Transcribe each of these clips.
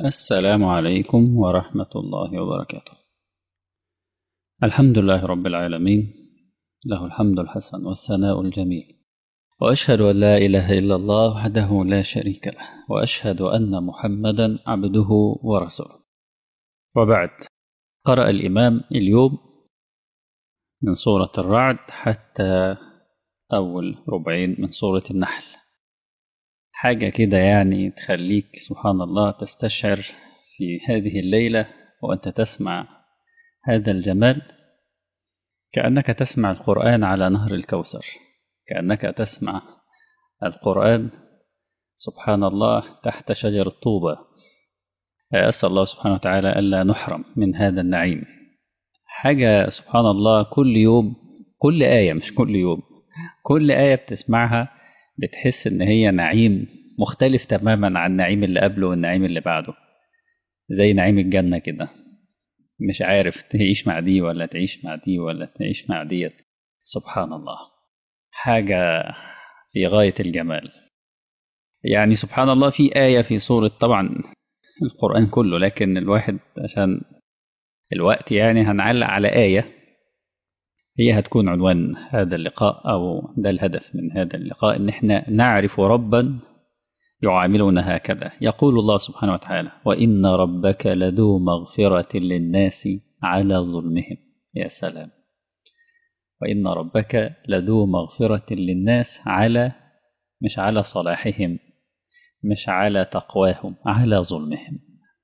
السلام عليكم ورحمة الله وبركاته الحمد لله رب العالمين له الحمد الحسن والثناء الجميل وأشهد أن لا إله إلا الله وحده لا شريك له وأشهد أن محمدا عبده ورسوله وبعد قرأ الإمام اليوم من سورة الرعد حتى أول ربعين من سورة النحل حاجة كده يعني تخليك سبحان الله تستشعر في هذه الليلة وأنت تسمع هذا الجمال كأنك تسمع القرآن على نهر الكوثر كأنك تسمع القرآن سبحان الله تحت شجر الطوبة أسأل الله سبحانه وتعالى ألا نحرم من هذا النعيم حاجة سبحان الله كل يوم كل آية مش كل يوم كل آية بتسمعها بتحس إن هي نعيم مختلف تماما عن النعيم اللي قبله والنعيم اللي بعده زي نعيم الجنة كده مش عارف تعيش مع دي ولا تعيش مع دي ولا تعيش مع ديت سبحان الله حاجة في غاية الجمال يعني سبحان الله في آية في سورة طبعا القرآن كله لكن الواحد عشان الوقت يعني هنعلق على آية هي هتكون عنوان هذا اللقاء أو ده الهدف من هذا اللقاء إن إحنا نعرف ربا يعاملنا هكذا يقول الله سبحانه وتعالى وإن ربك لذو مغفرة للناس على ظلمهم يا سلام وإن ربك لذو مغفرة للناس على مش على صلاحهم مش على تقواهم على ظلمهم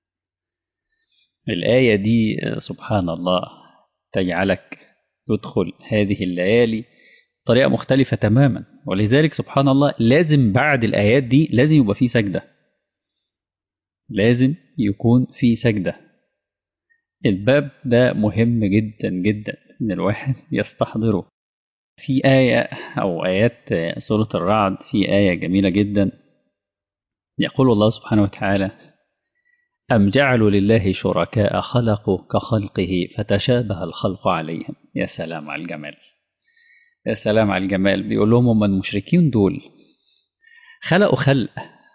الآية دي سبحان الله تجعلك تدخل هذه الليالي بطريقة مختلفة تماما ولذلك سبحان الله لازم بعد الآيات دي لازم يبقى في سجدة لازم يكون في سجدة الباب ده مهم جدا جدا إن الواحد يستحضره في آية أو آيات سورة الرعد في آية جميلة جدا يقول الله سبحانه وتعالى أم جعلوا لله شركاء خلقوا كخلقه فتشابه الخلق عليهم يا سلام على الجمال يا سلام على الجمال بيقول لهم هم المشركين دول خلقوا خلق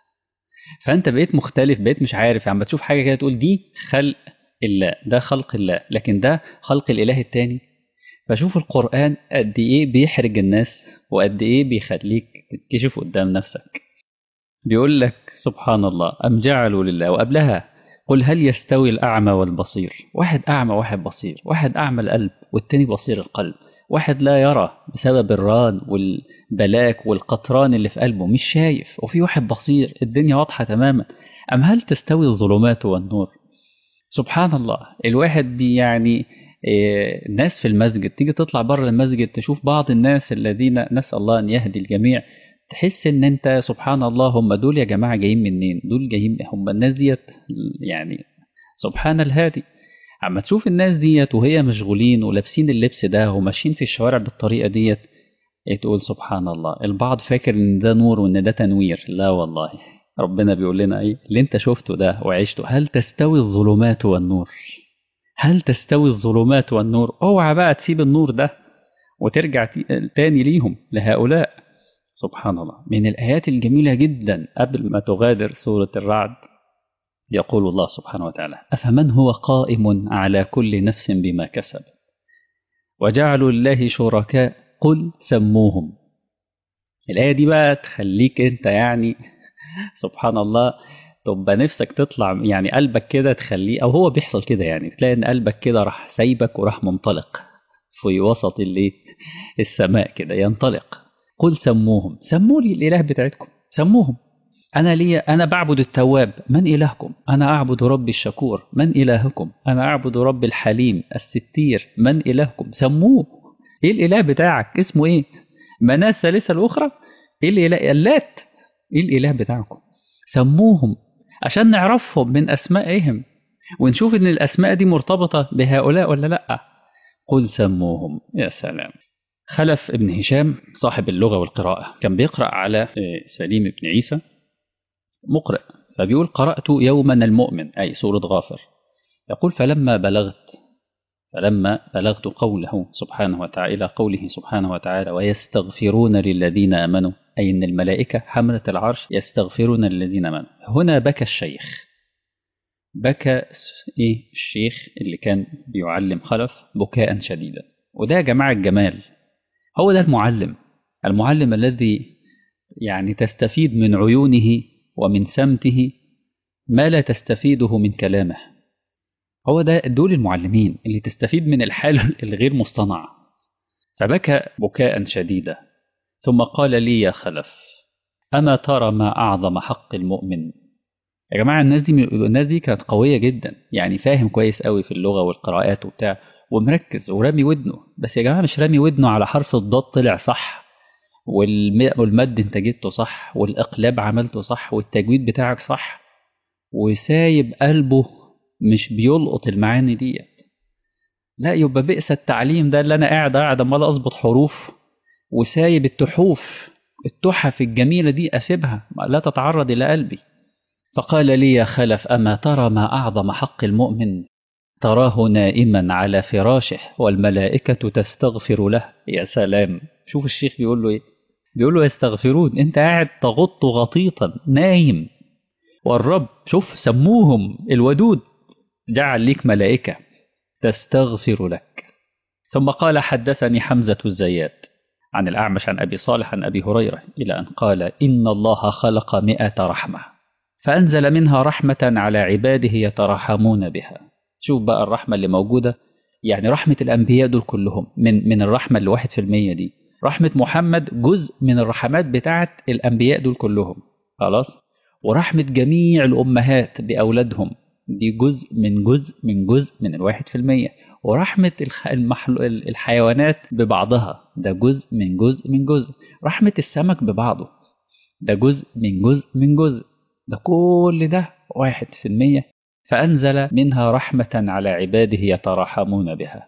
فانت بقيت مختلف بقيت مش عارف يعني تشوف حاجه كده تقول دي خلق الله ده خلق الله لكن ده خلق الاله التاني فشوف القران قد ايه بيحرج الناس وقد ايه بيخليك تتكشف قدام نفسك بيقول لك سبحان الله ام جعلوا لله وقبلها قل هل يستوي الاعمى والبصير واحد اعمى واحد بصير واحد اعمى القلب والتاني بصير القلب واحد لا يرى بسبب الران والبلاك والقطران اللي في قلبه مش شايف وفي واحد بصير الدنيا واضحة تماما أم هل تستوي الظلمات والنور سبحان الله الواحد بي يعني إيه الناس في المسجد تيجي تطلع بره المسجد تشوف بعض الناس الذين نسأل الله أن يهدي الجميع تحس ان انت سبحان الله هم دول يا جماعه جايين منين دول جايين هم الناس ديت يعني سبحان الهادي اما تشوف الناس ديت وهي مشغولين ولابسين اللبس ده وماشيين في الشوارع بالطريقه ديت تقول سبحان الله البعض فاكر ان ده نور وان ده تنوير لا والله ربنا بيقول لنا ايه اللي انت شفته ده وعشته هل تستوي الظلمات والنور هل تستوي الظلمات والنور اوعى بقى تسيب النور ده وترجع تاني ليهم لهؤلاء سبحان الله من الآيات الجميلة جدا قبل ما تغادر سورة الرعد يقول الله سبحانه وتعالى أفمن هو قائم على كل نفس بما كسب وجعلوا لله شركاء قل سموهم الآية دي بقى تخليك أنت يعني سبحان الله تبقى نفسك تطلع يعني قلبك كده تخليه أو هو بيحصل كده يعني تلاقي إن قلبك كده راح سايبك وراح منطلق في وسط اللي السماء كده ينطلق قل سموهم سموا لي الإله بتاعتكم سموهم أنا لي أنا بعبد التواب من إلهكم أنا أعبد رب الشكور من إلهكم أنا أعبد رب الحليم الستير من إلهكم سموه إيه الإله بتاعك اسمه إيه مناة الثالثة الأخرى إيه الإله اللات إيه الإله بتاعكم سموهم عشان نعرفهم من أسمائهم ونشوف إن الأسماء دي مرتبطة بهؤلاء ولا لأ قل سموهم يا سلام خلف ابن هشام صاحب اللغة والقراءة كان بيقرأ على سليم بن عيسى مقرئ فبيقول قرأت يوما المؤمن أي سورة غافر يقول فلما بلغت فلما بلغت قوله سبحانه وتعالى إلى قوله سبحانه وتعالى ويستغفرون للذين آمنوا أي أن الملائكة حملة العرش يستغفرون للذين آمنوا هنا بكى الشيخ بكى إيه الشيخ اللي كان بيعلم خلف بكاء شديدا وده يا جماعة الجمال هو ده المعلم المعلم الذي يعني تستفيد من عيونه ومن سمته ما لا تستفيده من كلامه هو ده دول المعلمين اللي تستفيد من الحال الغير مصطنع فبكى بكاء شديدا ثم قال لي يا خلف أما ترى ما أعظم حق المؤمن يا جماعة الناس دي الناس دي كانت قوية جدا يعني فاهم كويس قوي في اللغة والقراءات وبتاع ومركز ورامي ودنه بس يا جماعة مش رامي ودنه على حرف الضاد طلع صح والمد انت جبته صح والإقلاب عملته صح والتجويد بتاعك صح وسايب قلبه مش بيلقط المعاني ديت لا يبقى بئس التعليم ده اللي انا قاعد قاعد امال اظبط حروف وسايب التحوف التحف الجميله دي اسيبها لا تتعرض الى قلبي فقال لي يا خلف اما ترى ما اعظم حق المؤمن تراه نائما على فراشه والملائكه تستغفر له يا سلام شوف الشيخ بيقول له ايه بيقول له يستغفرون انت قاعد تغط غطيطا نايم والرب شوف سموهم الودود جعل ليك ملائكة تستغفر لك ثم قال حدثني حمزة الزيات عن الأعمش عن أبي صالح عن أبي هريرة إلى أن قال إن الله خلق مئة رحمة فأنزل منها رحمة على عباده يترحمون بها شوف بقى الرحمة اللي موجودة يعني رحمة الأنبياء دول كلهم من من الرحمة الواحد في المية دي رحمة محمد جزء من الرحمات بتاعة الأنبياء دول كلهم خلاص ورحمة جميع الأمهات بأولادهم دي جزء من جزء من جزء من الواحد في المية ورحمة المحل... الحيوانات ببعضها ده جزء من جزء من جزء رحمة السمك ببعضه ده جزء من جزء من جزء ده كل ده واحد في المية فأنزل منها رحمة على عباده يتراحمون بها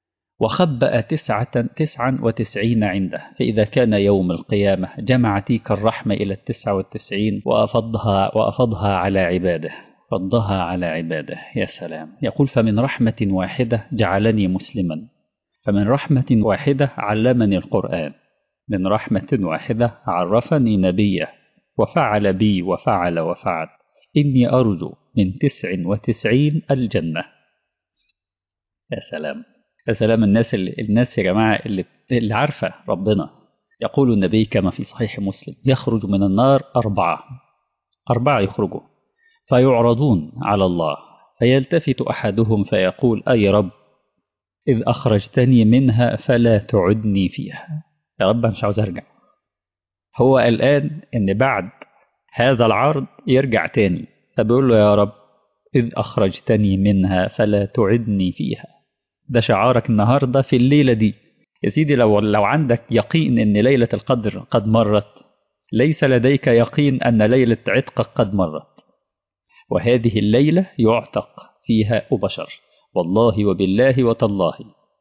وخبأ تسعة تسعا وتسعين عنده فإذا كان يوم القيامة جمع تلك الرحمة إلى التسعة والتسعين وأفضها, وأفضها على عباده فضها على عباده يا سلام يقول فمن رحمة واحدة جعلني مسلما فمن رحمة واحدة علمني القرآن من رحمة واحدة عرفني نبيه وفعل بي وفعل وفعل إني أرجو من تسع وتسعين الجنة يا سلام يا سلام الناس اللي الناس يا جماعة اللي, اللي عارفة ربنا يقول النبي كما في صحيح مسلم يخرج من النار أربعة أربعة يخرجوا فيعرضون على الله فيلتفت أحدهم فيقول أي رب إذ أخرجتني منها فلا تعدني فيها يا رب مش عاوز أرجع هو الآن إن بعد هذا العرض يرجع تاني فبيقول له يا رب إذ أخرجتني منها فلا تعدني فيها ده شعارك النهاردة في الليلة دي يا سيدي لو, لو عندك يقين أن ليلة القدر قد مرت ليس لديك يقين أن ليلة عتقك قد مرت وهذه الليلة يعتق فيها بشر والله وبالله وتالله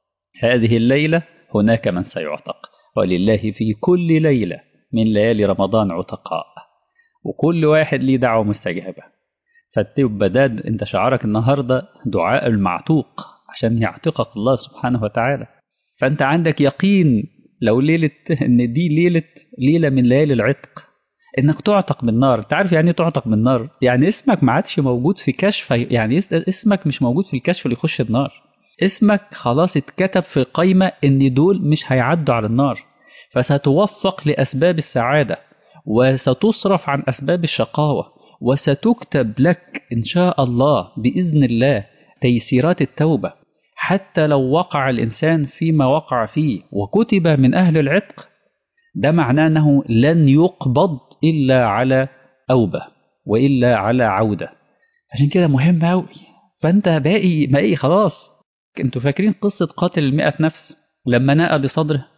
هذه الليلة هناك من سيعتق ولله في كل ليلة من ليالي رمضان عتقاء وكل واحد ليه دعوة مستجابة فتبقى ده انت شعارك النهاردة دعاء المعتوق عشان يعتقك الله سبحانه وتعالى فانت عندك يقين لو ليلة ان دي ليلة ليلة من ليالي العتق انك تعتق من النار انت عارف يعني ايه تعتق من النار يعني اسمك ما عادش موجود في كشف يعني اسمك مش موجود في الكشف اللي يخش النار اسمك خلاص اتكتب في قائمة ان دول مش هيعدوا على النار فستوفق لأسباب السعادة وستصرف عن أسباب الشقاوة وستكتب لك إن شاء الله بإذن الله تيسيرات التوبة حتى لو وقع الإنسان فيما وقع فيه وكتب من أهل العتق ده معناه أنه لن يقبض إلا على أوبة وإلا على عودة عشان كده مهم أوي فأنت باقي باقي خلاص انتوا فاكرين قصة قاتل المئة نفس لما نأى بصدره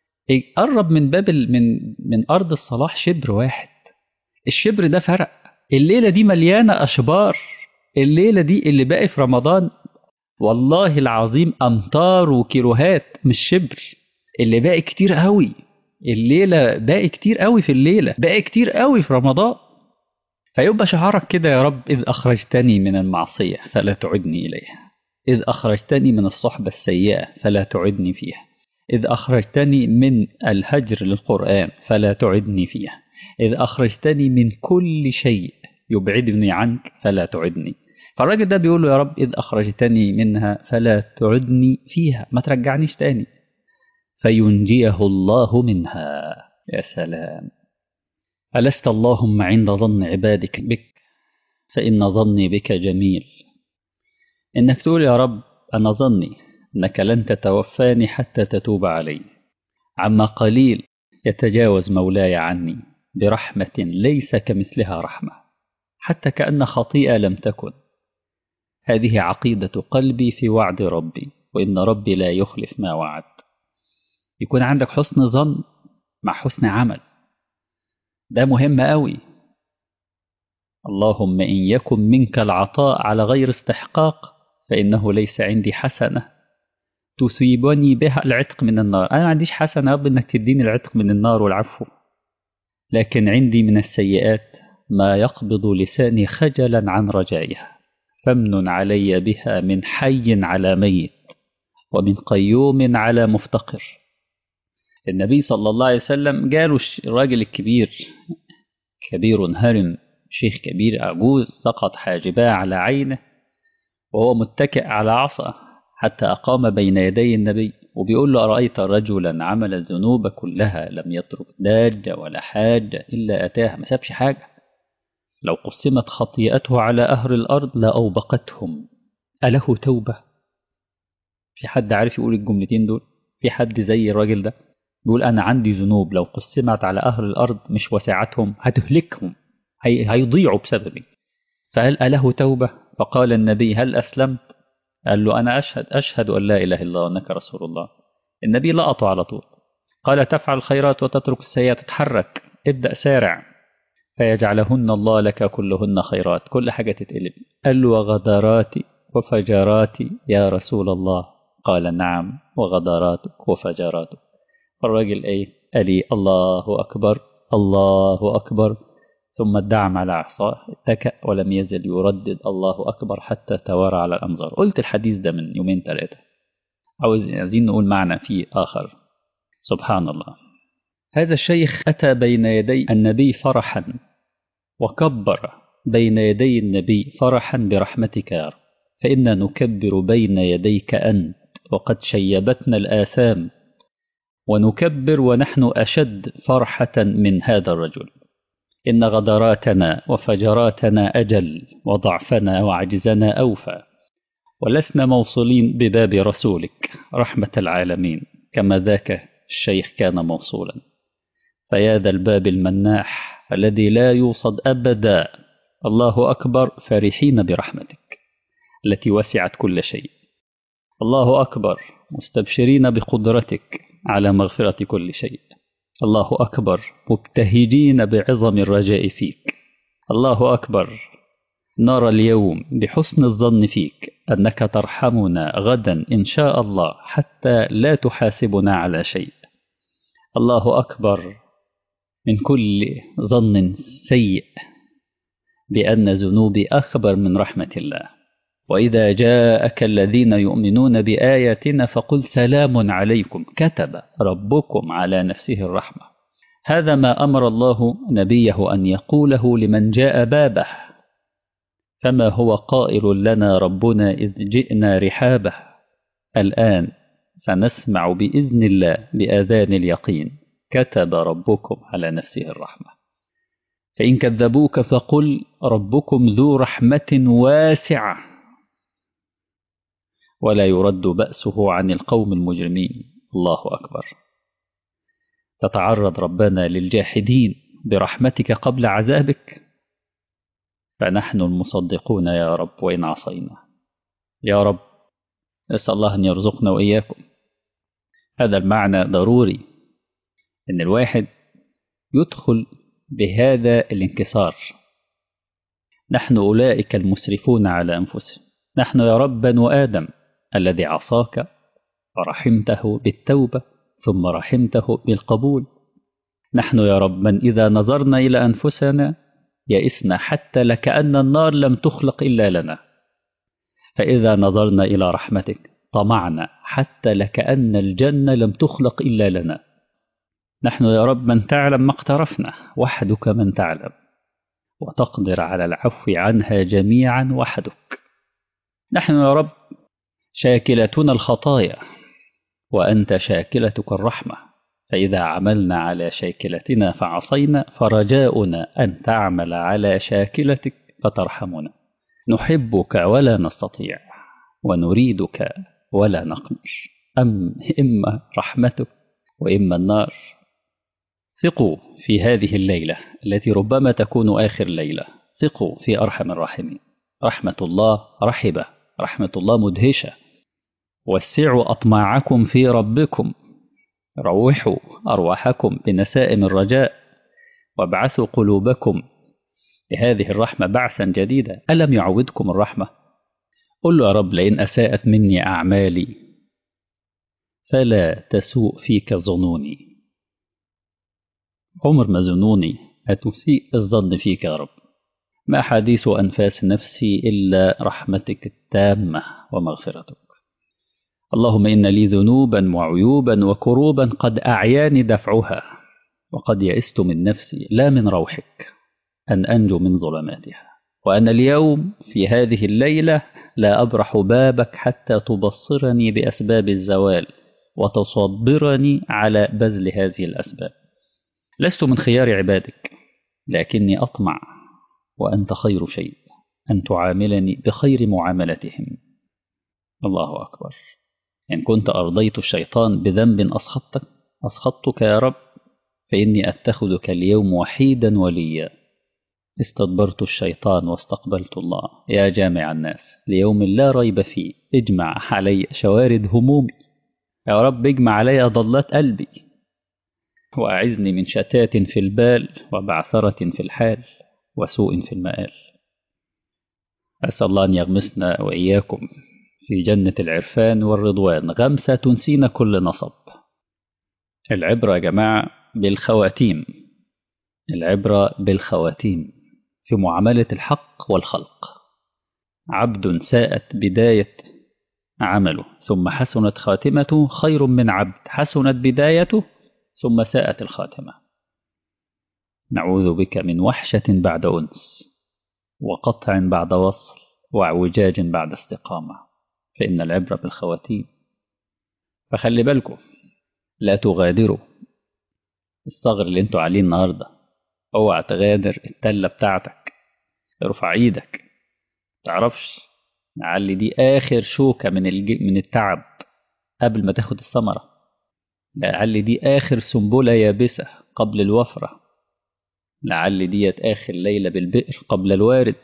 قرب من باب من من أرض الصلاح شبر واحد الشبر ده فرق الليلة دي مليانة أشبار الليلة دي اللي باقي في رمضان والله العظيم أمطار وكيلوهات مش شبر اللي باقي كتير قوي الليلة باقي كتير قوي في الليلة باقي كتير قوي في رمضان فيبقى شعارك كده يا رب إذ أخرجتني من المعصية فلا تعدني إليها إذ أخرجتني من الصحبة السيئة فلا تعدني فيها إذ أخرجتني من الهجر للقرآن فلا تعدني فيها إذ أخرجتني من كل شيء يبعدني عنك فلا تعدني فالراجل ده بيقول له يا رب إذ أخرجتني منها فلا تعدني فيها ما ترجعنيش تاني فينجيه الله منها يا سلام ألست اللهم عند ظن عبادك بك فإن ظني بك جميل إنك تقول يا رب أنا ظني أنك لن تتوفاني حتى تتوب علي عما قليل يتجاوز مولاي عني برحمة ليس كمثلها رحمة حتى كأن خطيئة لم تكن هذه عقيدة قلبي في وعد ربي وإن ربي لا يخلف ما وعد يكون عندك حسن ظن مع حسن عمل ده مهم قوي اللهم إن يكن منك العطاء على غير استحقاق فإنه ليس عندي حسنة تصيبني بها العتق من النار أنا ما عنديش حسنة يا رب إنك تديني العتق من النار والعفو لكن عندي من السيئات ما يقبض لساني خجلا عن رجائها فامن علي بها من حي على ميت ومن قيوم على مفتقر النبي صلى الله عليه وسلم جاله الراجل الكبير كبير هرم شيخ كبير عجوز سقط حاجباه على عينه وهو متكئ على عصا حتى أقام بين يدي النبي وبيقول له أرأيت رجلا عمل الذنوب كلها لم يترك داجة ولا حاجة إلا أتاها ما سابش حاجة لو قسمت خطيئته على أهل الأرض لأوبقتهم أله توبة في حد عارف يقول الجملتين دول في حد زي الراجل ده بيقول أنا عندي ذنوب لو قسمت على أهل الأرض مش وسعتهم هتهلكهم هي هيضيعوا بسببي فهل أله توبة فقال النبي هل أسلمت قال له أنا أشهد أشهد أن لا إله إلا الله وأنك رسول الله النبي لقطه على طول قال تفعل الخيرات وتترك السيئات تتحرك ابدأ سارع فيجعلهن الله لك كلهن خيرات كل حاجة تتقلب قال له وغدراتي وفجراتي يا رسول الله قال نعم وغدراتك وفجراتك الراجل ايه قال لي الله أكبر الله أكبر ثم ادعم على عصاه اتكأ ولم يزل يردد الله أكبر حتى توارى على الأنظار قلت الحديث ده من يومين ثلاثة عايزين نقول معنى فيه آخر سبحان الله هذا الشيخ أتى بين يدي النبي فرحا وكبر بين يدي النبي فرحا برحمتك يا رب فإنا نكبر بين يديك أنت وقد شيبتنا الآثام ونكبر ونحن أشد فرحة من هذا الرجل إن غدراتنا وفجراتنا أجل وضعفنا وعجزنا أوفى ولسنا موصولين بباب رسولك رحمة العالمين كما ذاك الشيخ كان موصولا فيا ذا الباب المناح الذي لا يوصد أبدا الله أكبر فرحين برحمتك التي وسعت كل شيء الله أكبر مستبشرين بقدرتك على مغفرة كل شيء الله أكبر مبتهجين بعظم الرجاء فيك الله أكبر نرى اليوم بحسن الظن فيك أنك ترحمنا غدا إن شاء الله حتى لا تحاسبنا على شيء الله أكبر من كل ظن سيء بأن ذنوبي أكبر من رحمة الله وإذا جاءك الذين يؤمنون بآياتنا فقل سلام عليكم كتب ربكم على نفسه الرحمة هذا ما أمر الله نبيه أن يقوله لمن جاء بابه فما هو قائل لنا ربنا إذ جئنا رحابه الآن سنسمع بإذن الله بآذان اليقين كتب ربكم على نفسه الرحمة فإن كذبوك فقل ربكم ذو رحمة واسعة ولا يرد بأسه عن القوم المجرمين الله أكبر تتعرض ربنا للجاحدين برحمتك قبل عذابك فنحن المصدقون يا رب وإن عصينا يا رب نسأل الله أن يرزقنا وإياكم هذا المعنى ضروري أن الواحد يدخل بهذا الانكسار نحن أولئك المسرفون على أنفسهم نحن يا رب بنو آدم الذي عصاك فرحمته بالتوبة ثم رحمته بالقبول نحن يا رب من إذا نظرنا إلى أنفسنا يئسنا حتى لكأن النار لم تخلق إلا لنا فإذا نظرنا إلى رحمتك طمعنا حتى لكأن الجنة لم تخلق إلا لنا نحن يا رب من تعلم ما اقترفنا وحدك من تعلم وتقدر على العفو عنها جميعا وحدك نحن يا رب شاكلتنا الخطايا وأنت شاكلتك الرحمة فإذا عملنا على شاكلتنا فعصينا فرجاؤنا أن تعمل على شاكلتك فترحمنا نحبك ولا نستطيع ونريدك ولا نقدر أم إما رحمتك وإما النار ثقوا في هذه الليلة التي ربما تكون آخر ليلة ثقوا في أرحم الراحمين رحمة الله رحبة رحمة الله مدهشة وسعوا أطماعكم في ربكم روحوا أرواحكم بنسائم الرجاء وابعثوا قلوبكم بهذه الرحمة بعثا جديدا ألم يعودكم الرحمة قل له يا رب لئن أساءت مني أعمالي فلا تسوء فيك ظنوني عمر ما ظنوني أتسيء الظن فيك يا رب ما حديث أنفاس نفسي إلا رحمتك التامة ومغفرتك اللهم إن لي ذنوبا وعيوبا وكروبا قد أعياني دفعها وقد يئست من نفسي لا من روحك أن أنجو من ظلماتها وأنا اليوم في هذه الليلة لا أبرح بابك حتى تبصرني بأسباب الزوال وتصبرني على بذل هذه الأسباب لست من خيار عبادك لكني أطمع وأنت خير شيء أن تعاملني بخير معاملتهم الله أكبر إن كنت أرضيت الشيطان بذنب أسخطتك أسخطتك يا رب فإني أتخذك اليوم وحيدا وليا استدبرت الشيطان واستقبلت الله يا جامع الناس ليوم لا ريب فيه اجمع علي شوارد همومي يا رب اجمع علي ضلات قلبي وأعذني من شتات في البال وبعثرة في الحال وسوء في المآل أسأل الله أن يغمسنا وإياكم في جنة العرفان والرضوان غمسة تنسينا كل نصب العبرة يا جماعة بالخواتيم العبرة بالخواتيم في معاملة الحق والخلق عبد ساءت بداية عمله ثم حسنت خاتمته خير من عبد حسنت بدايته ثم ساءت الخاتمة نعوذ بك من وحشة بعد أنس وقطع بعد وصل واعوجاج بعد استقامة فإن العبرة بالخواتيم فخلي بالكم لا تغادروا الصغر اللي انتوا عليه النهاردة اوعى تغادر التلة بتاعتك ارفع ايدك تعرفش لعل دي آخر شوكة من الج... من التعب قبل ما تاخد الثمرة لعل دي آخر سنبلة يابسة قبل الوفرة لعل ديت آخر ليلة بالبئر قبل الوارد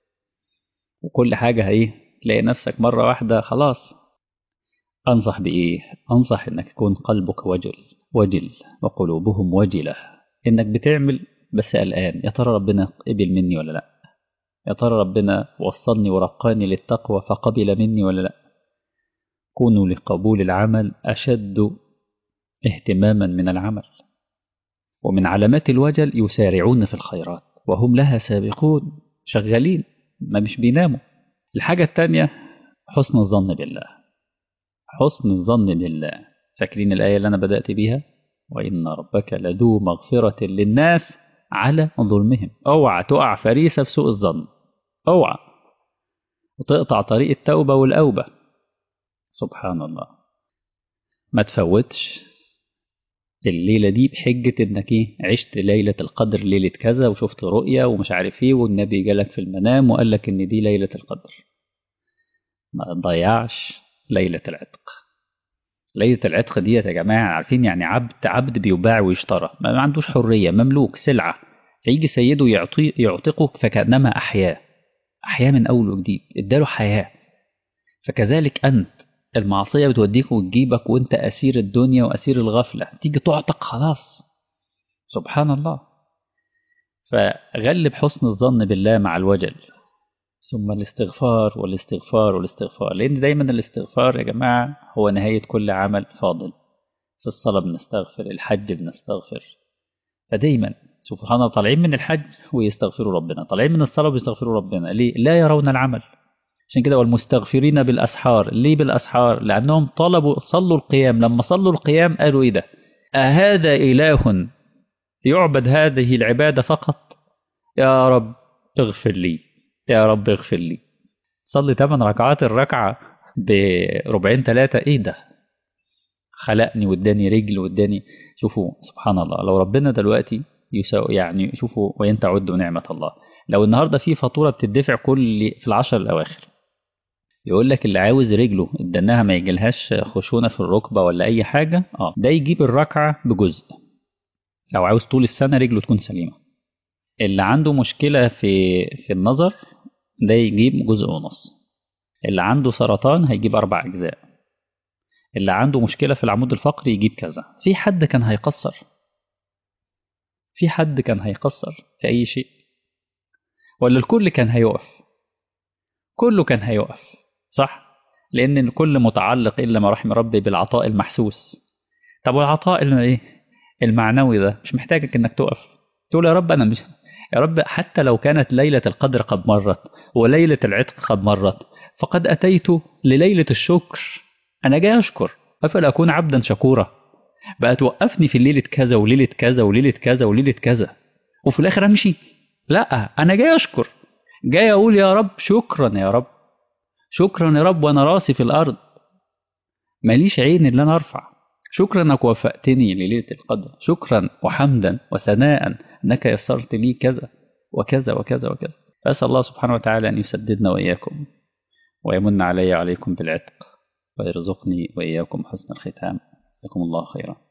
وكل حاجة هي تلاقي نفسك مرة واحدة خلاص أنصح بإيه؟ أنصح إنك يكون قلبك وجل وجل وقلوبهم وجلة إنك بتعمل بس قلقان يا ترى ربنا قبل مني ولا لأ يا ترى ربنا وصلني ورقاني للتقوى فقبل مني ولا لأ كونوا لقبول العمل أشد اهتماما من العمل ومن علامات الوجل يسارعون في الخيرات وهم لها سابقون شغالين ما مش بيناموا الحاجة التانية حسن الظن بالله حسن الظن بالله فاكرين الآية اللي أنا بدأت بيها وإن ربك لذو مغفرة للناس على ظلمهم اوعى تقع فريسة في سوء الظن اوعى وتقطع طريق التوبة والأوبة سبحان الله ما تفوتش الليلة دي بحجة انك ايه عشت ليلة القدر ليلة كذا وشفت رؤية ومش عارف ايه والنبي جالك في المنام وقال لك ان دي ليلة القدر ما تضيعش ليلة العتق ليلة العتق ديت يا جماعة عارفين يعني عبد عبد بيباع ويشترى ما عندوش حرية مملوك سلعة فيجي سيده يعطي يعتقه فكأنما أحياه أحياه من أول وجديد اداله حياة فكذلك أنت المعصية بتوديك وتجيبك وانت أسير الدنيا وأسير الغفلة تيجي تعتق خلاص سبحان الله فغلب حسن الظن بالله مع الوجل ثم الاستغفار والاستغفار والاستغفار لأن دايما الاستغفار يا جماعة هو نهاية كل عمل فاضل في الصلاة بنستغفر الحج بنستغفر فدايما سبحان الله طالعين من الحج ويستغفروا ربنا طالعين من الصلاة ويستغفروا ربنا ليه لا يرون العمل عشان كده والمستغفرين بالأسحار ليه بالأسحار لأنهم طلبوا صلوا القيام لما صلوا القيام قالوا إيه ده أهذا إله يعبد هذه العبادة فقط يا رب اغفر لي يا رب اغفر لي صلي 8 ركعات الركعة بربعين ثلاثة إيه ده خلقني واداني رجل واداني شوفوا سبحان الله لو ربنا دلوقتي يساوي يعني شوفوا وإن تعدوا نعمة الله لو النهارده في فاتورة بتدفع كل في العشر الأواخر يقول لك اللي عاوز رجله ادانها ما يجيلهاش خشونة في الركبة ولا أي حاجة اه ده يجيب الركعة بجزء لو عاوز طول السنة رجله تكون سليمة اللي عنده مشكلة في في النظر ده يجيب جزء ونص اللي عنده سرطان هيجيب أربع أجزاء اللي عنده مشكلة في العمود الفقري يجيب كذا في حد كان هيقصر في حد كان هيقصر في أي شيء ولا الكل كان هيقف كله كان هيقف صح لأن الكل متعلق إلا ما رحم ربي بالعطاء المحسوس طب والعطاء ايه المعنوي ده مش محتاجك انك تقف تقول يا رب انا مش يا رب حتى لو كانت ليلة القدر قد مرت وليلة العتق قد مرت فقد أتيت لليلة الشكر أنا جاي أشكر أفلا أكون عبدا شكورا بقى توقفني في ليلة كذا وليلة كذا وليلة كذا وليلة كذا وفي الآخر أمشي لا أنا جاي أشكر جاي أقول يا رب شكرا يا رب شكرا يا رب وأنا راسي في الأرض ماليش عين اللي أنا أرفع شكرا انك وفقتني لليله القدر شكرا وحمدا وثناء انك يسرت لي كذا وكذا وكذا وكذا اسال الله سبحانه وتعالى ان يسددنا واياكم ويمن علي عليكم بالعتق ويرزقني واياكم حسن الختام جزاكم الله خيرا